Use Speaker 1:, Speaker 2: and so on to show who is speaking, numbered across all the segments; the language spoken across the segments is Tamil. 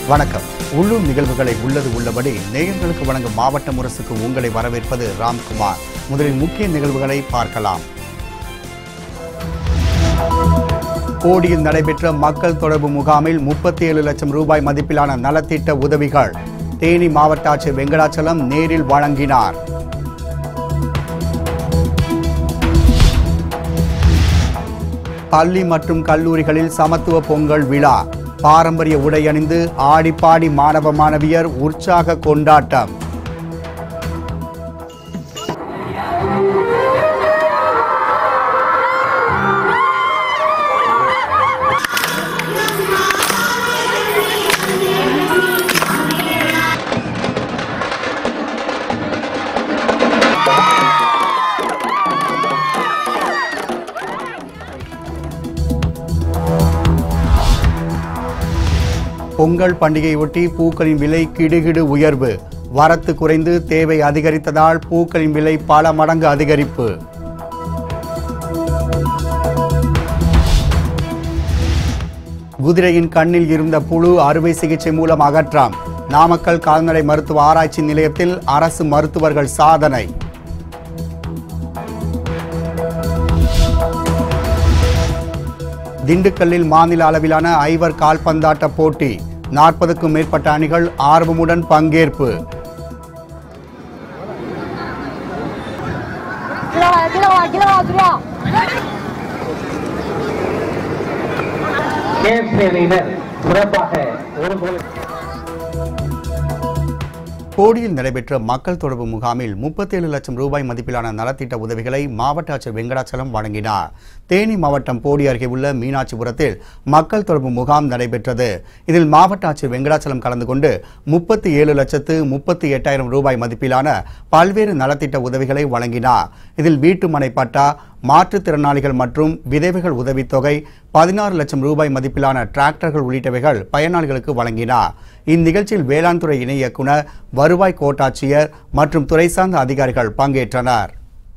Speaker 1: வணக்கம் உள்ளூர் நிகழ்வுகளை உள்ளது உள்ளபடி நேயர்களுக்கு வழங்கும் மாவட்ட முரசுக்கு உங்களை வரவேற்பது ராம்குமார் முதலில் முக்கிய நிகழ்வுகளை பார்க்கலாம் கோடியில் நடைபெற்ற மக்கள் தொடர்பு முகாமில் முப்பத்தி ஏழு லட்சம் ரூபாய் மதிப்பிலான நலத்திட்ட உதவிகள் தேனி மாவட்ட ஆட்சியர் வெங்கடாச்சலம் நேரில் வழங்கினார் பள்ளி மற்றும் கல்லூரிகளில் சமத்துவ பொங்கல் விழா பாரம்பரிய உடை அணிந்து ஆடிப்பாடி மாணவ மாணவியர் உற்சாக கொண்டாட்டம் பொங்கல் பண்டிகையொட்டி பூக்களின் விலை கிடுகிடு உயர்வு வரத்து குறைந்து தேவை அதிகரித்ததால் பூக்களின் விலை பல மடங்கு அதிகரிப்பு குதிரையின் கண்ணில் இருந்த புழு அறுவை சிகிச்சை மூலம் அகற்றாம் நாமக்கல் கால்நடை மருத்துவ ஆராய்ச்சி நிலையத்தில் அரசு மருத்துவர்கள் சாதனை திண்டுக்கல்லில் மாநில அளவிலான ஐவர் கால்பந்தாட்ட போட்டி நாற்பதுக்கும் மேற்பட்ட அணிகள் ஆர்வமுடன் பங்கேற்பு
Speaker 2: கீழே வா கீழே வா கீழே வா சூர்யா
Speaker 3: கேஎஃப்சி அணியினர் சிறப்பாக ஒரு கோல்
Speaker 1: கோடியில் நடைபெற்ற மக்கள் தொடர்பு முகாமில் முப்பத்தேழு லட்சம் ரூபாய் மதிப்பிலான நலத்திட்ட உதவிகளை மாவட்ட ஆட்சியர் வெங்கடாச்சலம் வழங்கினார் தேனி மாவட்டம் போடி அருகே உள்ள மீனாட்சிபுரத்தில் மக்கள் தொடர்பு முகாம் நடைபெற்றது இதில் மாவட்ட ஆட்சியர் வெங்கடாச்சலம் கலந்து கொண்டு முப்பத்தி ஏழு லட்சத்து முப்பத்தி எட்டாயிரம் ரூபாய் மதிப்பிலான பல்வேறு நலத்திட்ட உதவிகளை வழங்கினார் இதில் வீட்டு மனை பட்டா மாற்றுத்திறனாளிகள் மற்றும் விதவைகள் உதவித்தொகை பதினாறு லட்சம் ரூபாய் மதிப்பிலான டிராக்டர்கள் உள்ளிட்டவைகள் பயனாளிகளுக்கு வழங்கினார் இந்நிகழ்ச்சியில் வேளாண் துறை இணை இயக்குனர் வருவாய் கோட்டாட்சியர் மற்றும் துறை சார்ந்த அதிகாரிகள் பங்கேற்றனர்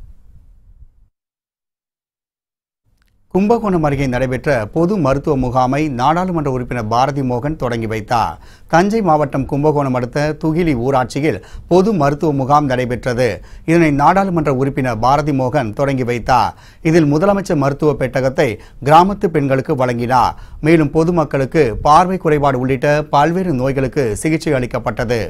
Speaker 1: கும்பகோணம் அருகே நடைபெற்ற பொது மருத்துவ முகாமை நாடாளுமன்ற உறுப்பினர் பாரதி மோகன் தொடங்கி வைத்தார் தஞ்சை மாவட்டம் கும்பகோணம் அடுத்த துகிலி ஊராட்சியில் பொது மருத்துவ முகாம் நடைபெற்றது இதனை நாடாளுமன்ற உறுப்பினர் பாரதி மோகன் தொடங்கி வைத்தார் இதில் முதலமைச்சர் மருத்துவ பெட்டகத்தை கிராமத்து பெண்களுக்கு வழங்கினார் மேலும் பொதுமக்களுக்கு பார்வை குறைபாடு உள்ளிட்ட பல்வேறு நோய்களுக்கு சிகிச்சை அளிக்கப்பட்டது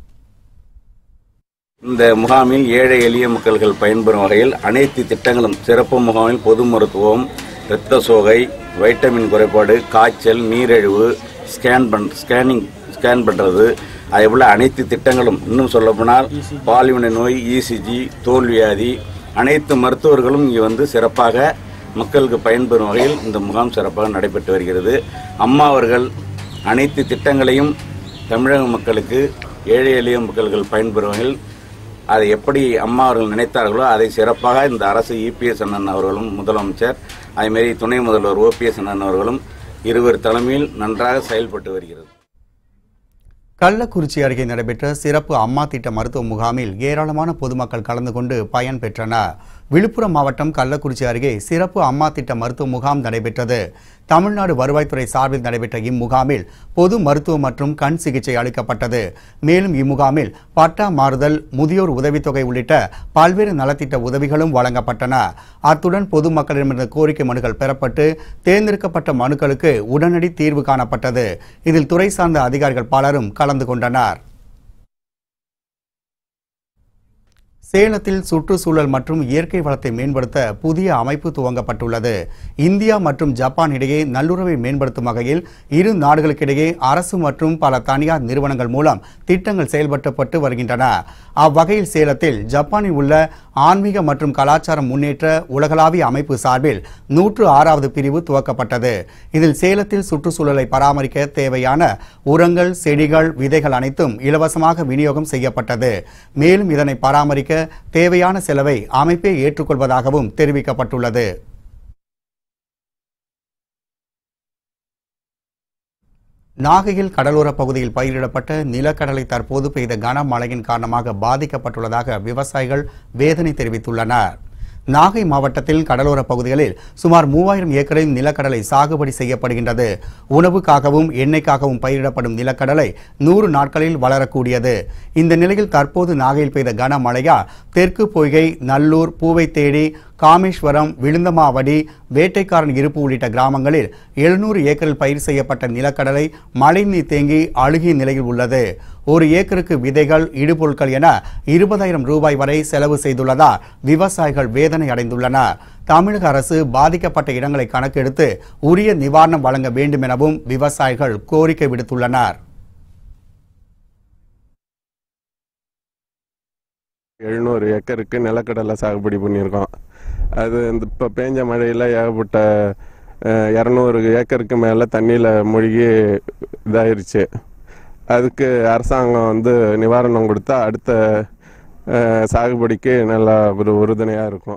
Speaker 4: இந்த முகாமில் ஏழை எளிய மக்கள்கள் பயன்பெறும் வகையில் அனைத்து திட்டங்களும் சிறப்பு முகாமில் பொது மருத்துவம் இரத்த சோகை வைட்டமின் குறைபாடு காய்ச்சல் நீரிழிவு ஸ்கேன் பண் ஸ்கேனிங் ஸ்கேன் பண்ணுறது அதேபோல் அனைத்து திட்டங்களும் இன்னும் சொல்லப்போனால் பால்வினை நோய் இசிஜி தோல் வியாதி அனைத்து மருத்துவர்களும் இங்கே வந்து சிறப்பாக மக்களுக்கு பயன்பெறும் வகையில் இந்த முகாம் சிறப்பாக நடைபெற்று வருகிறது அம்மா அவர்கள் அனைத்து திட்டங்களையும் தமிழக மக்களுக்கு ஏழை எளிய மக்கள்கள் பயன்பெறும் வகையில் அதை எப்படி அம்மா அவர்கள் நினைத்தார்களோ அதை சிறப்பாக இந்த அரசு இபிஎஸ் அண்ணன் அவர்களும் முதலமைச்சர் அதேமாரி துணை முதல்வர் ஓபிஎஸ் அண்ணன் அவர்களும் இருவர் தலைமையில் நன்றாக செயல்பட்டு வருகிறது
Speaker 1: கள்ளக்குறிச்சி அருகே நடைபெற்ற சிறப்பு அம்மா திட்ட மருத்துவ முகாமில் ஏராளமான பொதுமக்கள் கலந்து கொண்டு பயன் பெற்றனர் விழுப்புரம் மாவட்டம் கள்ளக்குறிச்சி அருகே சிறப்பு அம்மா திட்ட மருத்துவ முகாம் நடைபெற்றது தமிழ்நாடு வருவாய்த்துறை சார்பில் நடைபெற்ற இம்முகாமில் பொது மருத்துவ மற்றும் கண் சிகிச்சை அளிக்கப்பட்டது மேலும் இம்முகாமில் பட்டா மாறுதல் முதியோர் உதவித்தொகை உள்ளிட்ட பல்வேறு நலத்திட்ட உதவிகளும் வழங்கப்பட்டன அத்துடன் பொதுமக்களிடமிருந்த கோரிக்கை மனுக்கள் பெறப்பட்டு தேர்ந்தெடுக்கப்பட்ட மனுக்களுக்கு உடனடி தீர்வு காணப்பட்டது இதில் துறை சார்ந்த அதிகாரிகள் பலரும் கலந்து கொண்டனர் சேலத்தில் சுற்றுச்சூழல் மற்றும் இயற்கை வளத்தை மேம்படுத்த புதிய அமைப்பு துவங்கப்பட்டுள்ளது இந்தியா மற்றும் ஜப்பான் இடையே நல்லுறவை மேம்படுத்தும் வகையில் இரு நாடுகளுக்கிடையே அரசு மற்றும் பல தனியார் நிறுவனங்கள் மூலம் திட்டங்கள் செயல்படுத்தப்பட்டு வருகின்றன அவ்வகையில் சேலத்தில் ஜப்பானில் உள்ள ஆன்மீக மற்றும் கலாச்சாரம் முன்னேற்ற உலகளாவிய அமைப்பு சார்பில் நூற்று ஆறாவது பிரிவு துவக்கப்பட்டது இதில் சேலத்தில் சுற்றுச்சூழலை பராமரிக்க தேவையான உரங்கள் செடிகள் விதைகள் அனைத்தும் இலவசமாக விநியோகம் செய்யப்பட்டது மேலும் இதனை பராமரிக்க தேவையான செலவை அமைப்பே ஏற்றுக்கொள்வதாகவும் தெரிவிக்கப்பட்டுள்ளது நாகையில் கடலோர பகுதியில் பயிரிடப்பட்ட நிலக்கடலை தற்போது பெய்த கனமழையின் காரணமாக பாதிக்கப்பட்டுள்ளதாக விவசாயிகள் வேதனை தெரிவித்துள்ளனர் நாகை மாவட்டத்தில் கடலோர பகுதிகளில் சுமார் மூவாயிரம் ஏக்கரில் நிலக்கடலை சாகுபடி செய்யப்படுகின்றது உணவுக்காகவும் எண்ணெய்க்காகவும் பயிரிடப்படும் நிலக்கடலை நூறு நாட்களில் வளரக்கூடியது இந்த நிலையில் தற்போது நாகையில் பெய்த கனமழையால் தெற்கு பொய்கை நல்லூர் பூவை தேடி காமேஸ்வரம் விழுந்தமாவடி வேட்டைக்காரன் இருப்பு உள்ளிட்ட கிராமங்களில் எழுநூறு ஏக்கரில் பயிர் செய்யப்பட்ட நிலக்கடலை மழைநீர் தேங்கி அழுகிய நிலையில் உள்ளது ஒரு ஏக்கருக்கு விதைகள் இடுபொருட்கள் என இருபதாயிரம் ரூபாய் வரை செலவு செய்துள்ளதால் விவசாயிகள் வேதனை அடைந்துள்ளனர் தமிழக அரசு பாதிக்கப்பட்ட இடங்களை கணக்கெடுத்து உரிய நிவாரணம் வழங்க வேண்டும் எனவும் விவசாயிகள் கோரிக்கை விடுத்துள்ளனர்
Speaker 5: எழுநூறு ஏக்கருக்கு நிலக்கடலை சாகுபடி பண்ணியிருக்கோம் அது இந்த இப்போ பேஞ்ச மழையில் ஏகப்பட்ட அஹ், இரநூறு ஏக்கருக்கு மேலே தண்ணியில் மூழ்கி இதாயிருச்சு அதுக்கு அரசாங்கம் வந்து நிவாரணம் கொடுத்தா அடுத்த அஹ், சாகுபடிக்கு நல்லா ஒரு உறுதுணையாக இருக்கும்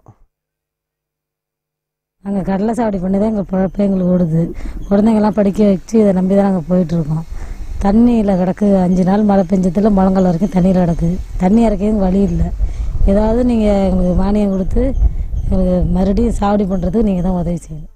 Speaker 6: நாங்கள் கடலை சாவடி பண்ணி தான் எங்கள் பிழப்பு எங்களுக்கு ஓடுது குழந்தைங்கள்லாம் படிக்க வச்சு இதை நம்பி தான் நாங்கள் போயிட்டுருக்கோம் தண்ணியில் கிடக்கு அஞ்சு நாள் மழை பெஞ்சதில் முழங்கால் வரைக்கும் தண்ணியில் கிடக்கு தண்ணி இறக்கிறதுக்கு வழி இல்லை ஏதாவது நீங்கள் எங்களுக்கு மானியம் கொடுத்து எங்களுக்கு மறுபடியும் சாவடி பண்ணுறதுக்கு நீங்கள் தான் உதவி செய்யணும்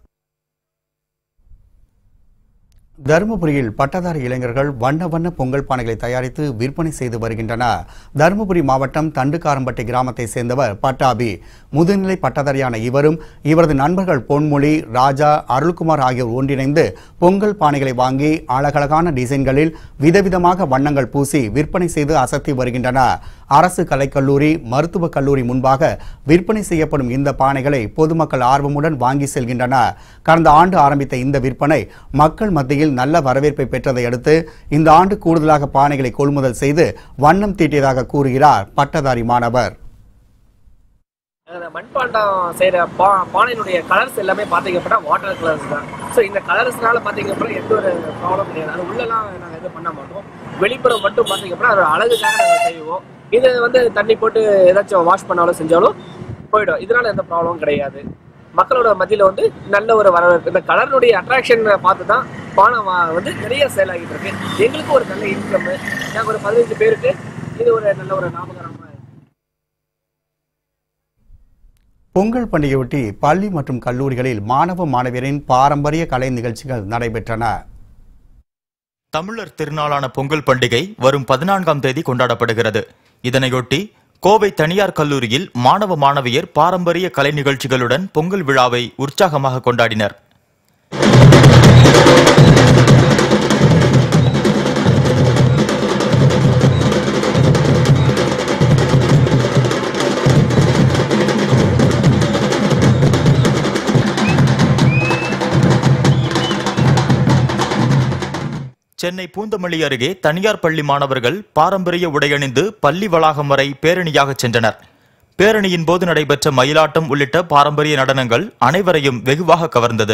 Speaker 1: தருமபுரியில் பட்டதாரி இளைஞர்கள் வண்ண வண்ண பொங்கல் பானைகளை தயாரித்து விற்பனை செய்து வருகின்றனர் தருமபுரி மாவட்டம் தண்டுக்காரம்பட்டி கிராமத்தை சேர்ந்தவர் பட்டாபி முதுநிலை பட்டதாரியான இவரும் இவரது நண்பர்கள் பொன்மொழி ராஜா அருள்குமார் ஆகியோர் ஒன்றிணைந்து பொங்கல் பானைகளை வாங்கி அழகழகான டிசைன்களில் விதவிதமாக வண்ணங்கள் பூசி விற்பனை செய்து அசத்தி வருகின்றனர் அரசு கலைக்கல்லூரி மருத்துவக் கல்லூரி முன்பாக விற்பனை செய்யப்படும் இந்த பானைகளை பொதுமக்கள் ஆர்வமுடன் வாங்கி செல்கின்றனர் கடந்த ஆண்டு ஆரம்பித்த இந்த விற்பனை மக்கள் மத்தியில் நல்ல வரவேற்பை பெற்றதை அடுத்து இந்த ஆண்டு கூடுதலாக பானைகளை கொள்முதல் செய்து வண்ணம் தீட்டியதாக கூறுகிறார் பட்டதாரி மாணவர்
Speaker 7: அந்த மண்பாண்டம் செய்கிற பா பானையினுடைய கலர்ஸ் எல்லாமே பார்த்தீங்க அப்படின்னா வாட்டர் கலர்ஸ் தான் ஸோ இந்த கலர்ஸ்னால பார்த்தீங்க அப்படின்னா எந்த ஒரு ப்ராப்ளம் கிடையாது அது உள்ளலாம் நாங்கள் எதுவும் பண்ண மாட்டோம் வெளிப்புறம் மட்டும் பார்த்தீங்க அப்படின்னா அதோட அழகுக்காக நாங்கள் செய்வோம் இது வந்து தண்ணி போட்டு ஏதாச்சும் வாஷ் பண்ணாலும் செஞ்சாலும் போயிடும் இதனால எந்த ப்ராப்ளமும் கிடையாது மக்களோட மத்தியில் வந்து நல்ல ஒரு வரவேற்பு இந்த கலருடைய அட்ராக்ஷன் பார்த்து தான் பானை வா- வந்து நிறைய சேல் ஆகிட்டு இருக்கு எங்களுக்கு ஒரு நல்ல இன்கம் நாங்கள் ஒரு பதினஞ்சு பேருக்கு இது ஒரு நல்ல ஒரு லாபகரமாக இருக்கு
Speaker 1: பொங்கல் பண்டிகையொட்டி பள்ளி மற்றும் கல்லூரிகளில் மாணவ மாணவியரின் பாரம்பரிய கலை நிகழ்ச்சிகள் நடைபெற்றன
Speaker 8: தமிழர் திருநாளான பொங்கல் பண்டிகை வரும் பதினான்காம் தேதி கொண்டாடப்படுகிறது இதனையொட்டி கோவை தனியார் கல்லூரியில் மாணவ மாணவியர் பாரம்பரிய கலை நிகழ்ச்சிகளுடன் பொங்கல் விழாவை உற்சாகமாக கொண்டாடினர் சென்னை பூந்தமல்லி அருகே தனியார் பள்ளி மாணவர்கள் பாரம்பரிய உடையணிந்து பள்ளி வளாகம் வரை பேரணியாகச் சென்றனர் பேரணியின் போது நடைபெற்ற மயிலாட்டம் உள்ளிட்ட பாரம்பரிய நடனங்கள் அனைவரையும் வெகுவாக கவர்ந்தது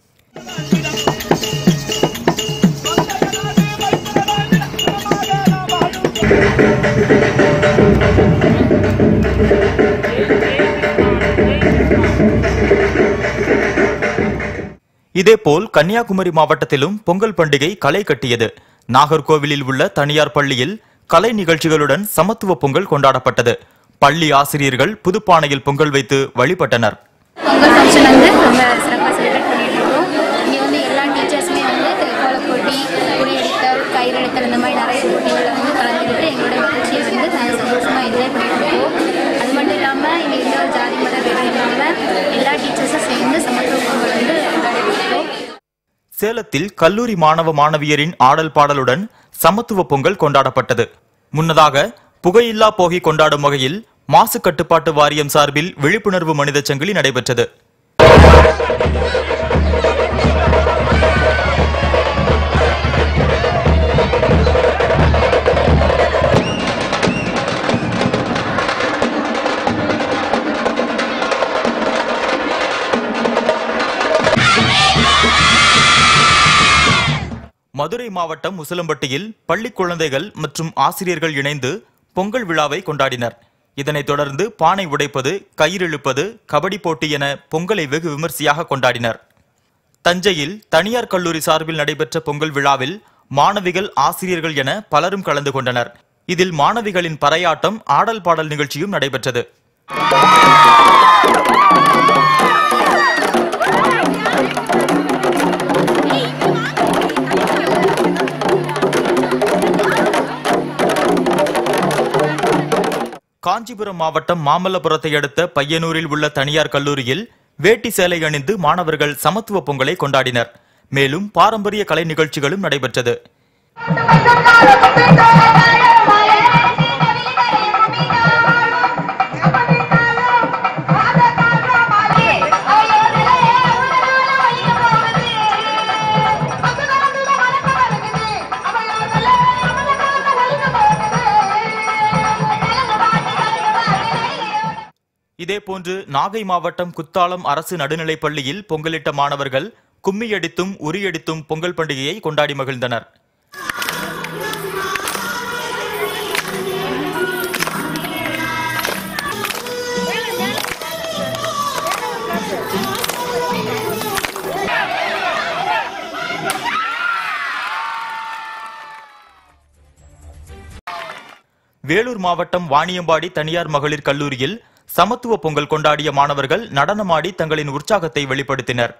Speaker 8: இதேபோல் கன்னியாகுமரி மாவட்டத்திலும் பொங்கல் பண்டிகை களை கட்டியது நாகர்கோவிலில் உள்ள தனியார் பள்ளியில் கலை நிகழ்ச்சிகளுடன் சமத்துவ பொங்கல் கொண்டாடப்பட்டது பள்ளி ஆசிரியர்கள் புதுப்பானையில் பொங்கல் வைத்து வழிபட்டனர்
Speaker 9: பொங்கல் ஃபங்க்ஷன் வந்து ரொம்ப சிறப்பாக செலிப்ரேட் பண்ணிட்டு இருக்கோம் இங்கே வந்து எல்லா டீச்சர்ஸுமே வந்து கோலப் போட்டி துணியடித்தல் கயிறெடுத்தல் இந்த மாதிரி நிறைய போட்டிகளில் வந்து கலந்துக்கிட்டு எங்களோட மகிழ்ச்சியை வந்து நாங்கள் சந்தோஷமாக என்ஜாய் பண்ணிட்டு இருக்கோம் அது மட்டும் இல்லாமல் இங்கே எந்த ஒரு ஜாதி மத பேதம் இல்லாமல் எல்லா டீச்சர்ஸும் சேர்ந்து சமத்துவ பொங்கல் வந்து கொண்டாடிட்டு இருக்கோம்
Speaker 8: சேலத்தில் கல்லூரி மாணவ மாணவியரின் ஆடல் பாடலுடன் சமத்துவ பொங்கல் கொண்டாடப்பட்டது முன்னதாக புகையில்லா போகி கொண்டாடும் வகையில் மாசு கட்டுப்பாட்டு வாரியம் சார்பில் விழிப்புணர்வு மனித சங்கிலி நடைபெற்றது மதுரை மாவட்டம் உசிலம்பட்டியில் பள்ளி குழந்தைகள் மற்றும் ஆசிரியர்கள் இணைந்து பொங்கல் விழாவை கொண்டாடினர் இதனைத் தொடர்ந்து பானை உடைப்பது கயிறிழுப்பது கபடி போட்டி என பொங்கலை வெகு விமர்சையாக கொண்டாடினர் தஞ்சையில் தனியார் கல்லூரி சார்பில் நடைபெற்ற பொங்கல் விழாவில் மாணவிகள் ஆசிரியர்கள் என பலரும் கலந்து கொண்டனர் இதில் மாணவிகளின் பறையாட்டம் ஆடல் பாடல் நிகழ்ச்சியும் நடைபெற்றது காஞ்சிபுரம் மாவட்டம் மாமல்லபுரத்தை அடுத்த பையனூரில் உள்ள தனியார் கல்லூரியில் வேட்டி சேலை அணிந்து மாணவர்கள் சமத்துவ பொங்கலை கொண்டாடினர் மேலும் பாரம்பரிய கலை நிகழ்ச்சிகளும் நடைபெற்றது இதேபோன்று நாகை மாவட்டம் குத்தாலம் அரசு நடுநிலைப் பள்ளியில் பொங்கலிட்ட மாணவர்கள் கும்மியடித்தும் உரியடித்தும் பொங்கல் பண்டிகையை கொண்டாடி மகிழ்ந்தனர் வேலூர் மாவட்டம் வாணியம்பாடி தனியார் மகளிர் கல்லூரியில் சமத்துவ பொங்கல் கொண்டாடிய மாணவர்கள் நடனமாடி தங்களின் உற்சாகத்தை வெளிப்படுத்தினர்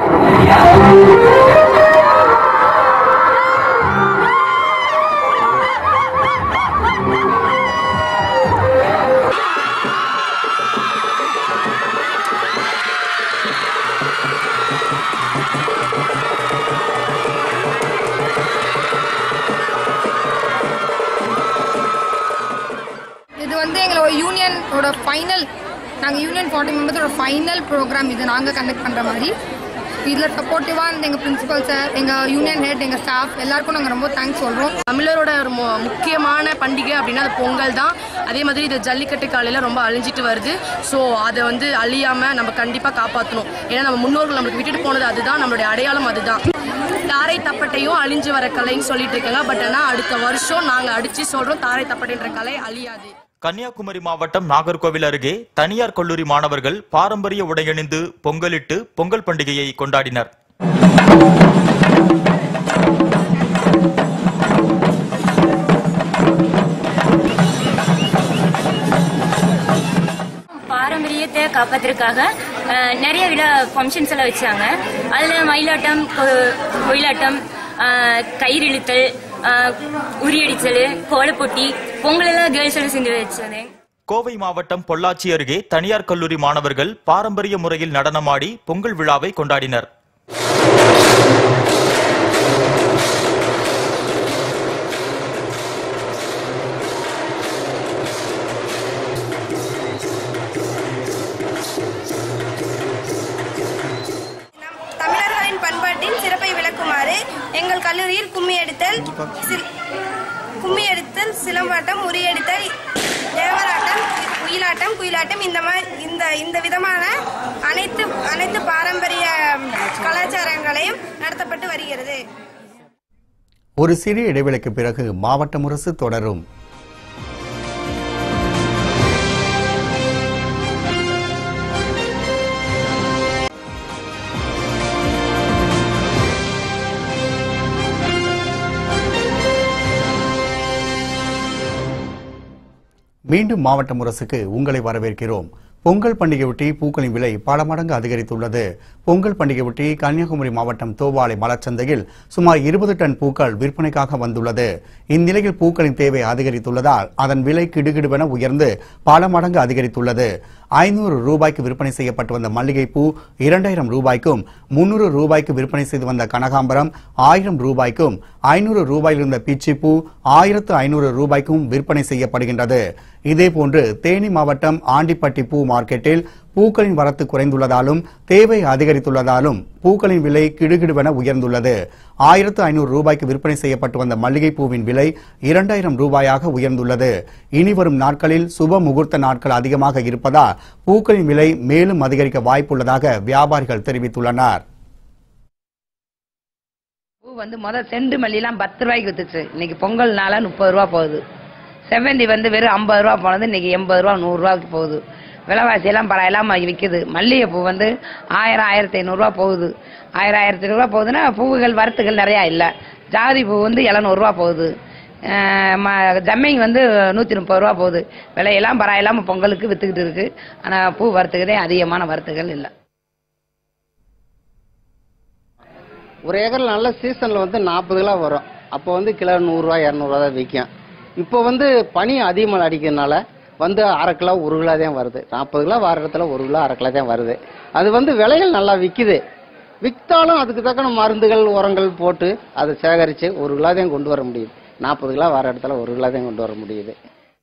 Speaker 10: இது வந்து எங்களோட யூனியனோட ஃபைனல் நாங்கள் யூனியன் ஃபார்ட்டி மெம்பர்ஸோட ஃபைனல் ப்ரோக்ராம் இது நாங்கள் கண்டக்ட் பண்ணுற மாதிரி இதில் சப்போர்ட்டிவாக இருந்த எங்கள் பிரின்சிபல் சார் எங்கள் யூனியன் ஹெட் எங்கள் ஸ்டாஃப் எல்லாருக்கும் நாங்கள் ரொம்ப தேங்க்ஸ் சொல்கிறோம்
Speaker 11: தமிழரோட ஒரு மு- முக்கியமான பண்டிகை அப்படின்னா அது பொங்கல் தான் அதே மாதிரி இது ஜல்லிக்கட்டு காலையில் ரொம்ப அழிஞ்சிட்டு வருது ஸோ அதை வந்து அழியாமல் நம்ம கண்டிப்பாக காப்பாற்றணும் ஏன்னா நம்ம முன்னோர்கள் நம்மளுக்கு விட்டுட்டு போனது அதுதான் நம்மளுடைய அடையாளம் அதுதான் தாரை தப்பட்டையும் அழிஞ்சு வர கலைன்னு சொல்லிட்டு இருக்காங்க பட் ஆனால் அடுத்த வருஷம் நாங்கள் அடித்து சொல்கிறோம் தாரை தப்பட்டைன்ற கலை அழியாது
Speaker 8: கன்னியாகுமரி மாவட்டம் நாகர்கோவில் அருகே தனியார் கல்லூரி மாணவர்கள் பாரம்பரிய உடையணிந்து பொங்கலிட்டு பொங்கல் பண்டிகையை கொண்டாடினர்
Speaker 12: பாரம்பரியத்தை காப்பாத்துறதுக்காக அஹ், நிறைய விழா ஃபங்க்ஷன்ஸ் எல்லாம் வச்சாங்க அதில் மயிலாட்டம் கொ- ஒயிலாட்டம் அஹ், கயிறு இழுத்தல் அஹ், உரியடிச்சல் கோலப்பொட்டி பொங்கல் எல்லாம் கேர்ள்ஸ் எல்லாம் செஞ்சு வச்சது
Speaker 8: கோவை மாவட்டம் பொள்ளாச்சி அருகே தனியார் கல்லூரி மாணவர்கள் பாரம்பரிய முறையில் நடனமாடி பொங்கல் விழாவை கொண்டாடினர்
Speaker 13: தமிழர்களின் பண்பாட்டின் சிறப்பை விளக்குமாறு எங்கள் கல்லூரியில் கும்மி அடித்தல் சில்- கும்மி அடித்தல் சிலம்பாட்டம் உரியடித்தல் தேவராட்டம் குயிலாட்டம் குயிலாட்டம் இந்த மாதிரி இந்த இந்த விதமான அனைத்து அனைத்து பாரம்பரிய கலாச்சாரங்களையும் நடத்தப்பட்டு வருகிறது
Speaker 1: ஒரு சிறிய இடைவெளிக்கு பிறகு மாவட்ட முரசு தொடரும் மீண்டும் மாவட்ட முரசுக்கு உங்களை வரவேற்கிறோம் பொங்கல் பண்டிகையொட்டி பூக்களின் விலை பல மடங்கு அதிகரித்துள்ளது பொங்கல் பண்டிகையொட்டி கன்னியாகுமரி மாவட்டம் தோவாளை மலர்ச்சந்தையில் சுமார் இருபது டன் பூக்கள் விற்பனைக்காக வந்துள்ளது இந்நிலையில் பூக்களின் தேவை அதிகரித்துள்ளதால் அதன் விலை கிடுகிடுவென உயர்ந்து பல மடங்கு அதிகரித்துள்ளது ஐநூறு ரூபாய்க்கு விற்பனை செய்யப்பட்டு வந்த மல்லிகைப்பூ இரண்டாயிரம் ரூபாய்க்கும் முன்னூறு ரூபாய்க்கு விற்பனை செய்து வந்த கனகாம்பரம் ஆயிரம் ரூபாய்க்கும் ஐநூறு ரூபாயில் இருந்த பிச்சிப்பூ ஆயிரத்து ஐநூறு ரூபாய்க்கும் விற்பனை செய்யப்படுகின்றது இதேபோன்று தேனி மாவட்டம் ஆண்டிப்பட்டி பூ மார்க்கெட்டில் பூக்களின் வரத்து குறைந்துள்ளதாலும் தேவை அதிகரித்துள்ளதாலும் பூக்களின் விலை கிடுகிடுவென உயர்ந்துள்ளது ஆயிரத்து ஐநூறு ரூபாய்க்கு விற்பனை செய்யப்பட்டு வந்த மல்லிகை பூவின் விலை இரண்டாயிரம் ரூபாயாக உயர்ந்துள்ளது இனி வரும் நாட்களில் சுப முகூர்த்த நாட்கள் அதிகமாக இருப்பதால் பூக்களின் விலை மேலும் அதிகரிக்க வாய்ப்புள்ளதாக வியாபாரிகள் தெரிவித்துள்ளனர்
Speaker 14: பூ வந்து முத செண்டு மல்லிலாம் பத்து ரூபாய்க்கு வித்துச்சு இன்னைக்கு பொங்கல்னால முப்பது ரூபா போகுது செவ்வந்தி வந்து வெறும் ஐம்பது ரூபா போனது இன்னைக்கு எண்பது ரூபா நூறு ரூபாய்க்கு போகுது விலைவாசி எல்லாம் பல எல்லாம் விற்குது மல்லிகைப்பூ வந்து ஆயிரம் ஆயிரத்தி ஐநூறுரூவா போகுது ஆயிரம் ஆயிரத்தி ஐநூறுரூவா போகுதுன்னா பூவுகள் வரத்துகள் நிறையா இல்லை ஜாதி பூ வந்து எழுநூறுவா போகுது அஹ் ம- ஜம்மிங் வந்து நூற்றி முப்பது ரூபா போகுது விலையெல்லாம் பரவாயில்லாமல் பொங்கலுக்கு விற்றுக்கிட்டு இருக்கு ஆனால் பூ வரத்துக்குதே அதிகமான வரத்துகள் இல்லை
Speaker 15: ஒரு ஏக்கரில் நல்ல சீசனில் வந்து நாற்பது கிலோ வரும் அப்போ வந்து கிலோ நூறுரூவா இரநூறுவா தான் விற்கும் இப்போ வந்து பனி அதிகமாக அடிக்கிறதுனால வந்து அரை கிலோ ஒரு கிலோ தான் வருது நாற்பது கிலோ வர இடத்துல ஒரு கிலோ அரை கிலோ தான் வருது அது வந்து விலைகள் நல்லா விற்கிது விற்றாலும் அதுக்கு தக்கன மருந்துகள் உரங்கள் போட்டு அதை சேகரித்து ஒரு கிலோ தான் கொண்டு வர முடியுது நாற்பது கிலோ வர இடத்துல ஒரு கிலோ தான் கொண்டு வர முடியுது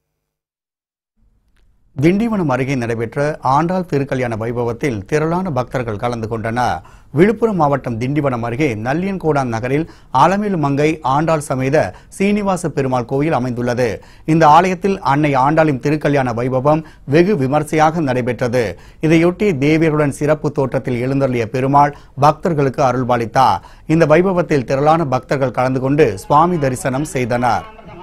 Speaker 1: திண்டிவனம் அருகே நடைபெற்ற ஆண்டாள் திருக்கல்யாண வைபவத்தில் திரளான பக்தர்கள் கலந்து கொண்டனர் விழுப்புரம் மாவட்டம் திண்டிவனம் அருகே நல்லியன்கோடான் நகரில் அலமேலு மங்கை ஆண்டாள் சமேத சீனிவாச பெருமாள் கோயில் அமைந்துள்ளது இந்த ஆலயத்தில் அன்னை ஆண்டாளின் திருக்கல்யாண வைபவம் வெகு விமர்சையாக நடைபெற்றது இதையொட்டி தேவியருடன் சிறப்பு தோற்றத்தில் எழுந்தருளிய பெருமாள் பக்தர்களுக்கு அருள்பாலித்தார் இந்த வைபவத்தில் திரளான பக்தர்கள் கலந்து கொண்டு சுவாமி தரிசனம் செய்தனர்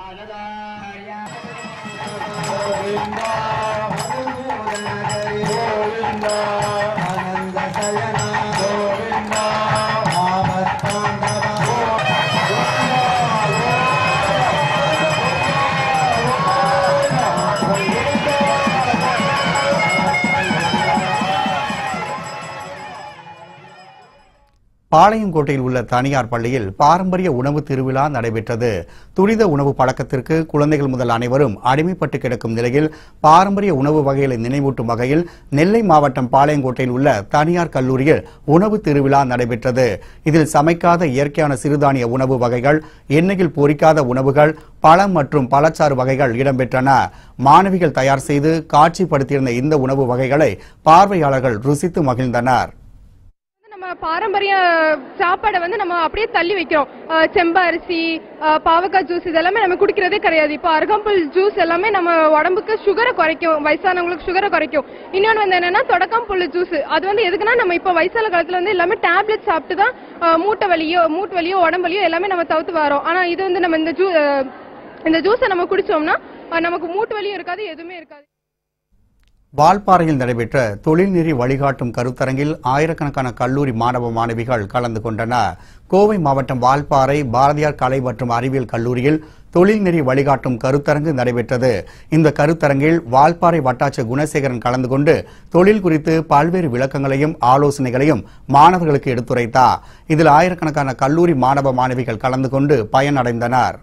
Speaker 1: பாளையங்கோட்டையில் உள்ள தனியார் பள்ளியில் பாரம்பரிய உணவு திருவிழா நடைபெற்றது துரித உணவு பழக்கத்திற்கு குழந்தைகள் முதல் அனைவரும் அடிமைப்பட்டு கிடக்கும் நிலையில் பாரம்பரிய உணவு வகைகளை நினைவூட்டும் வகையில் நெல்லை மாவட்டம் பாளையங்கோட்டையில் உள்ள தனியார் கல்லூரியில் உணவு திருவிழா நடைபெற்றது இதில் சமைக்காத இயற்கையான சிறுதானிய உணவு வகைகள் எண்ணெயில் பொரிக்காத உணவுகள் பழம் மற்றும் பழச்சாறு வகைகள் இடம்பெற்றன மாணவிகள் தயார் செய்து காட்சிப்படுத்தியிருந்த இந்த உணவு வகைகளை பார்வையாளர்கள் ருசித்து மகிழ்ந்தனர்
Speaker 16: நம்ம பாரம்பரிய சாப்பாடை வந்து நம்ம அப்படியே தள்ளி வைக்கிறோம் அஹ் செம்ப அரிசி அஹ் பாவக்காய் ஜூஸ் இதெல்லாமே நம்ம குடிக்கிறதே கிடையாது இப்போ அருகம்புல் ஜூஸ் எல்லாமே நம்ம உடம்புக்கு சுகரை குறைக்கும் வயசானவங்களுக்கு சுகரை குறைக்கும் இன்னொன்று வந்து என்னன்னா தொடக்கம்புல் ஜூஸ் அது வந்து எதுக்குன்னா நம்ம இப்போ வயசான காலத்துல வந்து எல்லாமே டேப்லெட் சாப்பிட்டு தான் அஹ் மூட்டை வலியோ மூட்டு வலியோ உடம்பு வலியோ எல்லாமே நம்ம தவிர்த்து வரோம் ஆனா இது வந்து நம்ம இந்த ஜூ அஹ் இந்த ஜூஸை நம்ம குடிச்சோம்னா அஹ் நமக்கு மூட்டு வலியும் இருக்காது எதுவுமே இருக்காது
Speaker 1: வால்பாறையில் நடைபெற்ற தொழில்நெறி வழிகாட்டும் கருத்தரங்கில் ஆயிரக்கணக்கான கல்லூரி மாணவ மாணவிகள் கலந்து கொண்டனர் கோவை மாவட்டம் வால்பாறை பாரதியார் கலை மற்றும் அறிவியல் கல்லூரியில் தொழில்நெறி வழிகாட்டும் கருத்தரங்கு நடைபெற்றது இந்த கருத்தரங்கில் வால்பாறை வட்டாட்சியர் குணசேகரன் கலந்து கொண்டு தொழில் குறித்து பல்வேறு விளக்கங்களையும் ஆலோசனைகளையும் மாணவர்களுக்கு எடுத்துரைத்தார் இதில் ஆயிரக்கணக்கான கல்லூரி மாணவ மாணவிகள் கலந்து கொண்டு பயனடைந்தனர்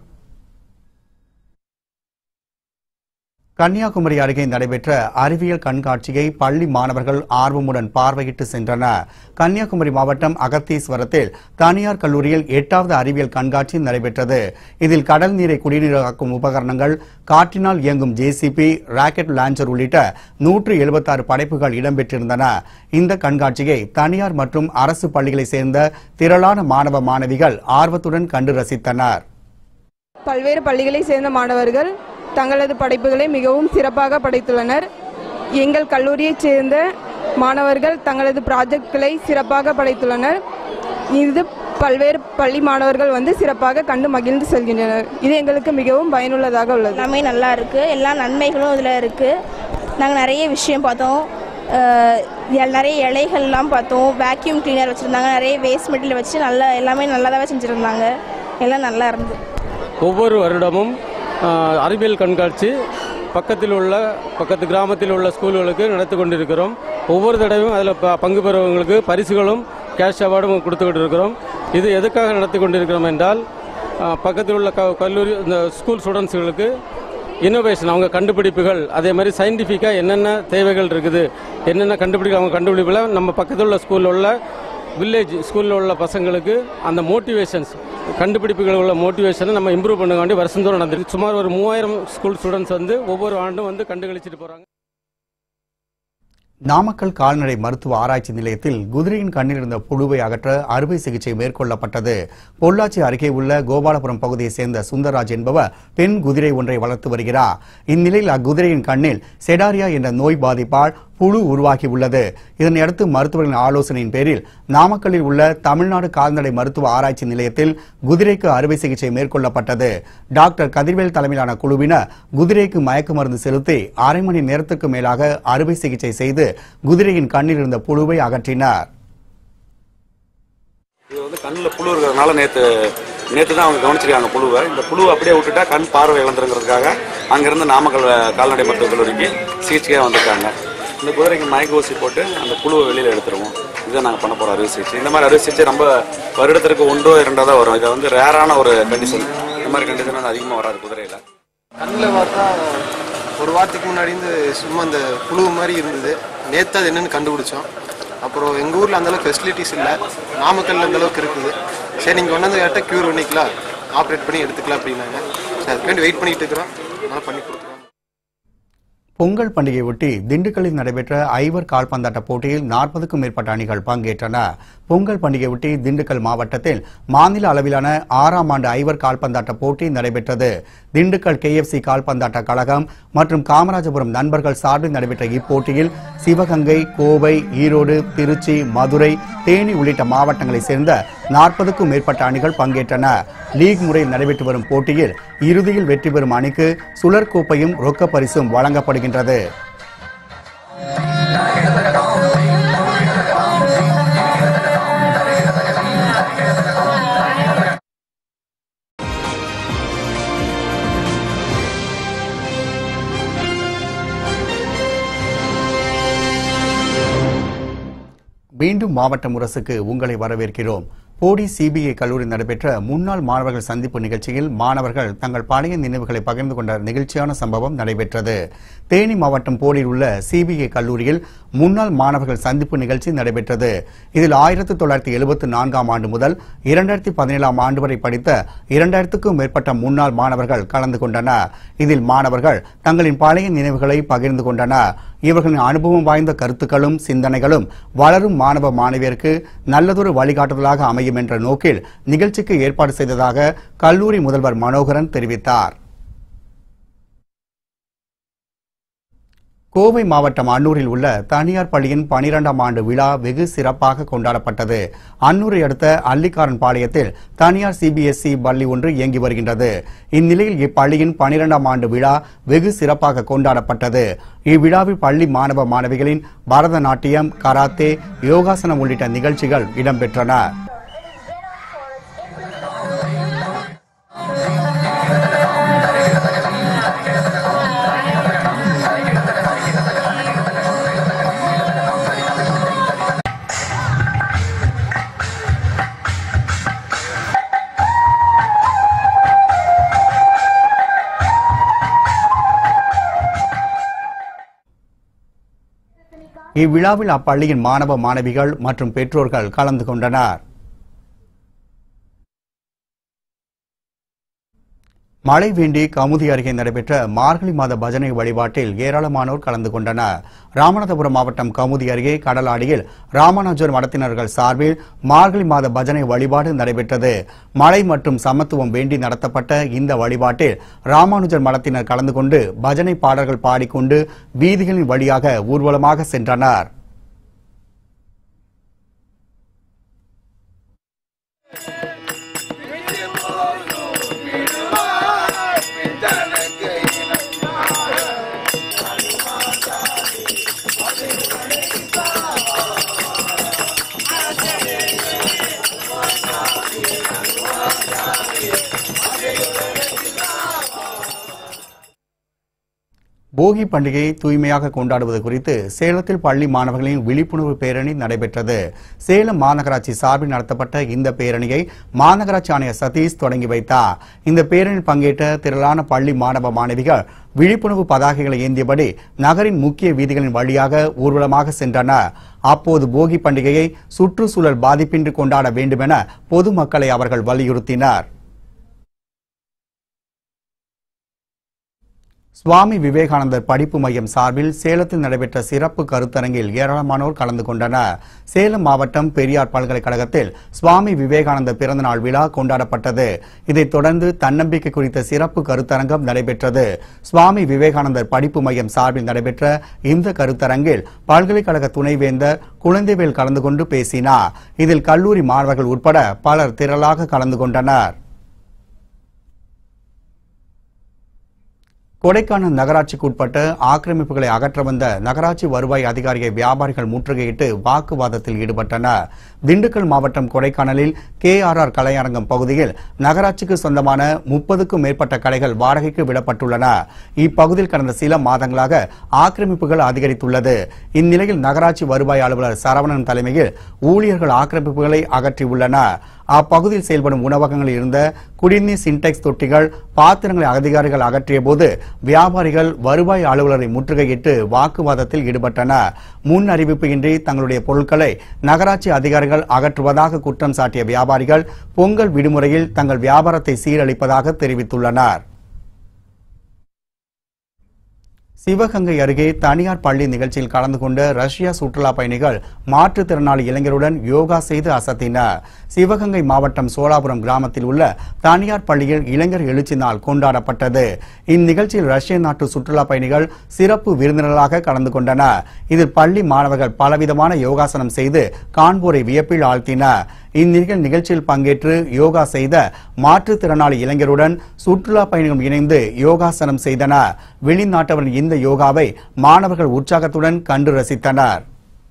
Speaker 1: கன்னியாகுமரி அருகே நடைபெற்ற அறிவியல் கண்காட்சியை பள்ளி மாணவர்கள் ஆர்வமுடன் பார்வையிட்டு சென்றனர் கன்னியாகுமரி மாவட்டம் அகத்தீஸ்வரத்தில் தனியார் கல்லூரியில் எட்டாவது அறிவியல் கண்காட்சி நடைபெற்றது இதில் கடல் நீரை குடிநீராக்கும் உபகரணங்கள் காற்றினால் இயங்கும் ஜேசிபி ராக்கெட் லான்ச்சர் உள்ளிட்ட நூற்று எழுபத்தாறு படைப்புகள் இடம்பெற்றிருந்தன இந்த கண்காட்சியை தனியார் மற்றும் அரசு பள்ளிகளைச் சேர்ந்த திரளான மாணவ மாணவிகள் ஆர்வத்துடன் கண்டு ரசித்தனர்
Speaker 17: பல்வேறு பள்ளிகளைச் சேர்ந்த மாணவர்கள் தங்களது படைப்புகளை மிகவும் சிறப்பாக படைத்துள்ளனர் எங்கள் கல்லூரியைச் சேர்ந்த மாணவர்கள் தங்களது ப்ராஜெக்ட்களை சிறப்பாக படைத்துள்ளனர் இது பல்வேறு பள்ளி மாணவர்கள் வந்து சிறப்பாக கண்டு மகிழ்ந்து செல்கின்றனர் இது எங்களுக்கு மிகவும் பயனுள்ளதாக உள்ளது
Speaker 18: எல்லாமே நல்லா இருக்கு எல்லா நன்மைகளும் இதில் இருக்கு நாங்கள் நிறைய விஷயம் பார்த்தோம் அஹ் எல்- நிறைய இலைகள்லாம் பார்த்தோம் வேக்யூம் கிளீனர் வச்சுருந்தாங்க நிறைய வேஸ்ட் மெட்டீரியல் வச்சு நல்லா எல்லாமே நல்லாதாவே செஞ்சுருந்தாங்க எல்லாம் நல்லா இருந்தது
Speaker 19: ஒவ்வொரு வருடமும் ஆஹ், அறிவியல் கண்காட்சி பக்கத்தில் உள்ள பக்கத்து கிராமத்தில் உள்ள ஸ்கூல்களுக்கு நடத்தி கொண்டிருக்கிறோம் ஒவ்வொரு தடவையும் அதில் ப- பங்கு பெறுவங்களுக்கு பரிசுகளும் கேஷ் அவார்டும் கொடுத்துக்கிட்டு இருக்கிறோம் இது எதுக்காக நடத்தி கொண்டிருக்கிறோம் என்றால் ஆஹ், பக்கத்தில் உள்ள க கல்லூரி இந்த ஸ்கூல் ஸ்டூடெண்ட்ஸுகளுக்கு இன்னோவேஷன் அவங்க கண்டுபிடிப்புகள் அதே மாதிரி சயின்டிஃபிக்காக என்னென்ன தேவைகள் இருக்குது என்னென்ன கண்டுபிடிக்க அவங்க கண்டுபிடிப்பில் நம்ம பக்கத்தில் உள்ள ஸ்கூலில் உள்ள வில்லேஜ் ஸ்கூலில் உள்ள பசங்களுக்கு அந்த மோட்டிவேஷன்ஸ் கண்டுபிடிப்புகள் உள்ள மோட்டிவேஷனை நம்ம இம்ப்ரூவ் பண்ண வேண்டி வருஷந்தோறும் நடந்திருக்கு சுமார் ஒரு மூவாயிரம் ஸ்கூல் ஸ்டூடெண்ட்ஸ் வந்து ஒவ்வொரு ஆண்டும் வந்து கண்டுகளிச்சிட்டு போகிறாங்க
Speaker 1: நாமக்கல் கால்நடை மருத்துவ ஆராய்ச்சி நிலையத்தில் குதிரையின் கண்ணில் இருந்த புழுவை அகற்ற அறுவை சிகிச்சை மேற்கொள்ளப்பட்டது பொள்ளாச்சி அருகே உள்ள கோபாலபுரம் பகுதியைச் சேர்ந்த சுந்தரராஜ் என்பவர் பெண் குதிரை ஒன்றை வளர்த்து வருகிறார் இந்நிலையில் அக்குதிரையின் கண்ணில் செடாரியா என்ற நோய் பாதிப்பால் புழு உருவாகி உள்ளது இதனையடுத்து மருத்துவர்களின் ஆலோசனையின் பேரில் நாமக்கல்லில் உள்ள தமிழ்நாடு கால்நடை மருத்துவ ஆராய்ச்சி நிலையத்தில் குதிரைக்கு அறுவை சிகிச்சை மேற்கொள்ளப்பட்டது டாக்டர் கதிர்வேல் தலைமையிலான குழுவினர் குதிரைக்கு மயக்க மருந்து செலுத்தி அரை மணி நேரத்திற்கு மேலாக அறுவை சிகிச்சை செய்து குதிரையின் கண்ணில் இருந்த புழுவை அகற்றினர்
Speaker 4: இது வந்து கண்ணில் புழு இருக்கிறதுனால நேற்று நேற்று தான் அவங்க கவனிச்சிருக்காங்க புழுவை இந்த புழுவை அப்படியே விட்டுட்டா கண் பார்வை இழந்துருங்கிறதுக்காக அங்கேருந்து நாமக்கல் கால்நடை மருத்துவக் கல்லூரிக்கு சிகிச்சையாக வந்திருக்காங்க இந்த குதிரைக்கு மயக்க ஊசி போட்டு அந்த புழுவை வெளியில் எடுத்துருவோம் இதை நாங்கள் பண்ண போகிறோம் அறுவை சிகிச்சை இந்த மாதிரி அறுவை சிகிச்சை ரொம்ப வருடத்திற்கு ஒன்றோ இரண்டோ தான் வரும் இது வந்து ரேரான ஒரு கண்டிஷன் இந்த மாதிரி கண்டிஷன் வந்து அதிகமாக வராது குதிரையில்
Speaker 20: கண்ணில் பார்த்தா ஒரு வாரத்துக்கு முன்னாடி இருந்து சும்மா அந்த புழு மாதிரி இருந்தது நேற்று அது என்னன்னு கண்டுபிடிச்சோம் அப்புறம் எங்கள் ஊரில் அந்தளவுக்கு ஃபெசிலிட்டிஸ் இல்லை நாமக்கல்ல அந்த அளவுக்கு இருக்குது சரி நீங்கள் கொண்டாந்து கேட்டால் க்யூர் பண்ணிக்கலாம் ஆப்ரேட் பண்ணி எடுத்துக்கலாம் அப்படின்னாங்க சரி அதுக்கு வேண்டி வெயிட் பண்ணிட்டு இருக்கிறோம் அதனால் பண்ணி கொடுத்துருவோம்
Speaker 1: பொங்கல் பண்டிகையை ஒட்டி திண்டுக்கல்லில் நடைபெற்ற ஐவர் கால்பந்தாட்ட போட்டியில் நாற்பதுக்கும் மேற்பட்ட அணிகள் பங்கேற்றன பொங்கல் பண்டிகை ஒட்டி திண்டுக்கல் மாவட்டத்தில் மாநில அளவிலான ஆறாம் ஆண்டு ஐவர் கால்பந்தாட்ட போட்டி நடைபெற்றது திண்டுக்கல் கேஎஃப்சி கால்பந்தாட்ட கழகம் மற்றும் காமராஜபுரம் நண்பர்கள் சார்பில் நடைபெற்ற இப்போட்டியில் சிவகங்கை கோவை ஈரோடு திருச்சி மதுரை தேனி உள்ளிட்ட மாவட்டங்களைச் சேர்ந்த நாற்பதுக்கும் மேற்பட்ட அணிகள் பங்கேற்றன லீக் முறையில் நடைபெற்று வரும் போட்டியில் இறுதியில் வெற்றி பெறும் அணிக்கு சுழற்கோப்பையும் ரொக்க பரிசும் வழங்கப்படுகின்றது மீண்டும் மாவட்ட முரசுக்கு உங்களை வரவேற்கிறோம் போடி சிபிஐ கல்லூரி நடைபெற்ற முன்னாள் மாணவர்கள் சந்திப்பு நிகழ்ச்சியில் மாணவர்கள் தங்கள் பழைய நினைவுகளை பகிர்ந்து கொண்ட நிகழ்ச்சியான சம்பவம் நடைபெற்றது தேனி மாவட்டம் போடியில் உள்ள சிபிஐ கல்லூரியில் முன்னாள் மாணவர்கள் சந்திப்பு நிகழ்ச்சி நடைபெற்றது இதில் ஆயிரத்தி தொள்ளாயிரத்தி எழுபத்தி நான்காம் ஆண்டு முதல் இரண்டாயிரத்தி பதினேழாம் ஆண்டு வரை படித்த இரண்டாயிரத்துக்கும் மேற்பட்ட முன்னாள் மாணவர்கள் கலந்து கொண்டனர் இதில் மாணவர்கள் தங்களின் பழைய நினைவுகளை பகிர்ந்து கொண்டனர் இவர்களின் அனுபவம் வாய்ந்த கருத்துக்களும் சிந்தனைகளும் வளரும் மாணவ மாணவியருக்கு நல்லதொரு வழிகாட்டுதலாக அமையும் என்ற நோக்கில் நிகழ்ச்சிக்கு ஏற்பாடு செய்ததாக கல்லூரி முதல்வர் மனோகரன் தெரிவித்தார் கோவை மாவட்டம் அன்னூரில் உள்ள தனியார் பள்ளியின் பனிரெண்டாம் ஆண்டு விழா வெகு சிறப்பாக கொண்டாடப்பட்டது அன்னூரை அடுத்த அல்லிக்காரன் பாளையத்தில் தனியார் சிபிஎஸ்இ பள்ளி ஒன்று இயங்கி வருகின்றது இந்நிலையில் இப்பள்ளியின் பனிரெண்டாம் ஆண்டு விழா வெகு சிறப்பாக கொண்டாடப்பட்டது இவ்விழாவில் பள்ளி மாணவ மாணவிகளின் பரதநாட்டியம் கராத்தே யோகாசனம் உள்ளிட்ட நிகழ்ச்சிகள் இடம்பெற்றன இவ்விழாவில் அப்பள்ளியின் மாணவ மாணவிகள் மற்றும் பெற்றோர்கள் கலந்து கொண்டனர் மழை வேண்டி கமுதி அருகே நடைபெற்ற மார்கழி மாத பஜனை வழிபாட்டில் ஏராளமானோர் கலந்து கொண்டனர் ராமநாதபுரம் மாவட்டம் கமுதி அருகே கடலாடியில் ராமானுஜர் மடத்தினர்கள் சார்பில் மார்கழி மாத பஜனை வழிபாடு நடைபெற்றது மழை மற்றும் சமத்துவம் வேண்டி நடத்தப்பட்ட இந்த வழிபாட்டில் ராமானுஜர் மடத்தினர் கலந்து கொண்டு பஜனை பாடல்கள் பாடிக்கொண்டு வீதிகளின் வழியாக ஊர்வலமாக சென்றனர் போகி பண்டிகையை தூய்மையாக கொண்டாடுவது குறித்து சேலத்தில் பள்ளி மாணவர்களின் விழிப்புணர்வு பேரணி நடைபெற்றது சேலம் மாநகராட்சி சார்பில் நடத்தப்பட்ட இந்த பேரணியை மாநகராட்சி ஆணையர் சதீஷ் தொடங்கி வைத்தார் இந்த பேரணியில் பங்கேற்ற திரளான பள்ளி மாணவ மாணவிகள் விழிப்புணர்வு பதாகைகளை ஏந்தியபடி நகரின் முக்கிய வீதிகளின் வழியாக ஊர்வலமாக சென்றனர் அப்போது போகி பண்டிகையை சுற்றுச்சூழல் பாதிப்பின்றி கொண்டாட வேண்டுமென பொதுமக்களை அவர்கள் வலியுறுத்தினர் சுவாமி விவேகானந்தர் படிப்பு மையம் சார்பில் சேலத்தில் நடைபெற்ற சிறப்பு கருத்தரங்கில் ஏராளமானோர் கலந்து கொண்டனர் சேலம் மாவட்டம் பெரியார் பல்கலைக்கழகத்தில் சுவாமி விவேகானந்தர் பிறந்தநாள் விழா கொண்டாடப்பட்டது இதைத் தொடர்ந்து தன்னம்பிக்கை குறித்த சிறப்பு கருத்தரங்கம் நடைபெற்றது சுவாமி விவேகானந்தர் படிப்பு மையம் சார்பில் நடைபெற்ற இந்த கருத்தரங்கில் பல்கலைக்கழக துணைவேந்தர் குழந்தைவேல் கலந்து கொண்டு பேசினார் இதில் கல்லூரி மாணவர்கள் உட்பட பலர் திரளாக கலந்து கொண்டனர் கொடைக்கானல் நகராட்சிக்கு உட்பட்ட ஆக்கிரமிப்புகளை அகற்ற வந்த நகராட்சி வருவாய் அதிகாரியை வியாபாரிகள் முற்றுகையிட்டு வாக்குவாதத்தில் ஈடுபட்டனர் திண்டுக்கல் மாவட்டம் கொடைக்கானலில் கே ஆர் ஆர் கலையரங்கம் பகுதியில் நகராட்சிக்கு சொந்தமான முப்பதுக்கும் மேற்பட்ட கடைகள் வாடகைக்கு விடப்பட்டுள்ளன இப்பகுதியில் கடந்த சில மாதங்களாக ஆக்கிரமிப்புகள் அதிகரித்துள்ளது இந்நிலையில் நகராட்சி வருவாய் அலுவலர் சரவணன் தலைமையில் ஊழியர்கள் ஆக்கிரமிப்புகளை அகற்றியுள்ளனர் அப்பகுதியில் செயல்படும் உணவகங்களில் இருந்த குடிநீர் சின்டெக்ஸ் தொட்டிகள் பாத்திரங்களை அதிகாரிகள் அகற்றிய போது வியாபாரிகள் வருவாய் அலுவலரை முற்றுகையிட்டு வாக்குவாதத்தில் ஈடுபட்டனர் முன் அறிவிப்பு இன்றி தங்களுடைய பொருட்களை நகராட்சி அதிகாரிகள் அகற்றுவதாக குற்றம் சாட்டிய வியாபாரிகள் பொங்கல் விடுமுறையில் தங்கள் வியாபாரத்தை சீரழிப்பதாக தெரிவித்துள்ளனர் சிவகங்கை அருகே தனியார் பள்ளி நிகழ்ச்சியில் கலந்து கொண்ட ரஷ்யா சுற்றுலா பயணிகள் மாற்றுத்திறனாளி இளைஞருடன் யோகா செய்து அசத்தினர் சிவகங்கை மாவட்டம் சோலாபுரம் கிராமத்தில் உள்ள தனியார் பள்ளியில் இளைஞர் எழுச்சி நாள் கொண்டாடப்பட்டது இந்நிகழ்ச்சியில் ரஷ்ய நாட்டு சுற்றுலா பயணிகள் சிறப்பு விருந்தினர்களாக கலந்து கொண்டனர் இதில் பள்ளி மாணவர்கள் பலவிதமான யோகாசனம் செய்து காண்போரை வியப்பில் ஆழ்த்தினர் இந்நிகழ் நிகழ்ச்சியில் பங்கேற்று யோகா செய்த மாற்றுத்திறனாளி இளைஞருடன் சுற்றுலா பயணிகள் இணைந்து யோகாசனம் செய்தனர் வெளிநாட்டவரின் இந்த யோகாவை மாணவர்கள் உற்சாகத்துடன் கண்டு ரசித்தனர்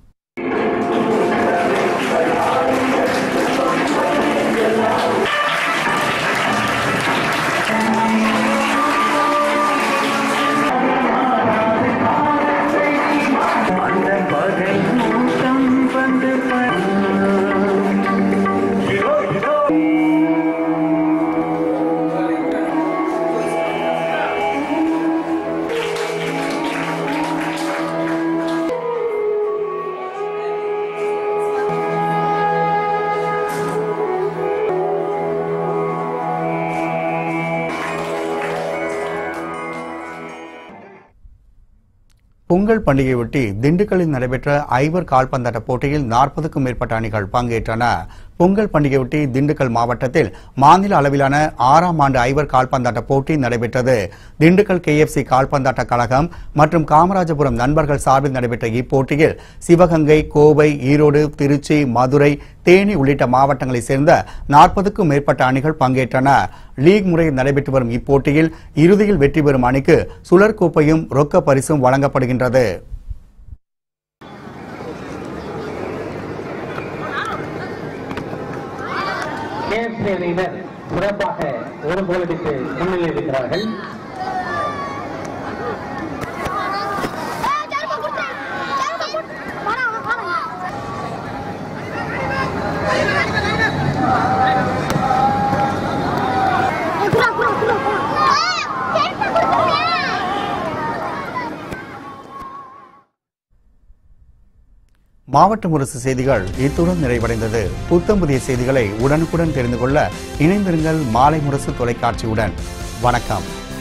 Speaker 1: பொங்கல் பண்டிகையொட்டி திண்டுக்கல்லில் நடைபெற்ற ஐவர் கால்பந்தாட்ட போட்டியில் நாற்பதுக்கும் மேற்பட்ட அணிகள் பங்கேற்றன பொங்கல் பண்டிகையொட்டி திண்டுக்கல் மாவட்டத்தில் மாநில அளவிலான ஆறாம் ஆண்டு ஐவர் கால்பந்தாட்ட போட்டி நடைபெற்றது திண்டுக்கல் கேஎஃப்சி கால்பந்தாட்ட கழகம் மற்றும் காமராஜபுரம் நண்பர்கள் சார்பில் நடைபெற்ற இப்போட்டியில் சிவகங்கை கோவை ஈரோடு திருச்சி மதுரை தேனி உள்ளிட்ட மாவட்டங்களைச் சேர்ந்த நாற்பதுக்கும் மேற்பட்ட அணிகள் பங்கேற்றன லீக் முறையில் நடைபெற்று வரும் இப்போட்டியில் இறுதியில் வெற்றி பெறும் அணிக்கு சுழற் கோப்பையும் ரொக்க பரிசும் வழங்கப்படுகின்றது
Speaker 3: கேஎஃப்சி அணியினர் சிறப்பாக ஒரு கோலடித்து முன்னிலை இருக்கிறார்கள்
Speaker 1: மாவட்ட முரசு செய்திகள் இத்துடன் நிறைவடைந்தது புத்தம் புதிய செய்திகளை உடனுக்குடன் தெரிந்து கொள்ள இணைந்திருங்கள் மாலை முரசு தொலைக்காட்சியுடன் வணக்கம்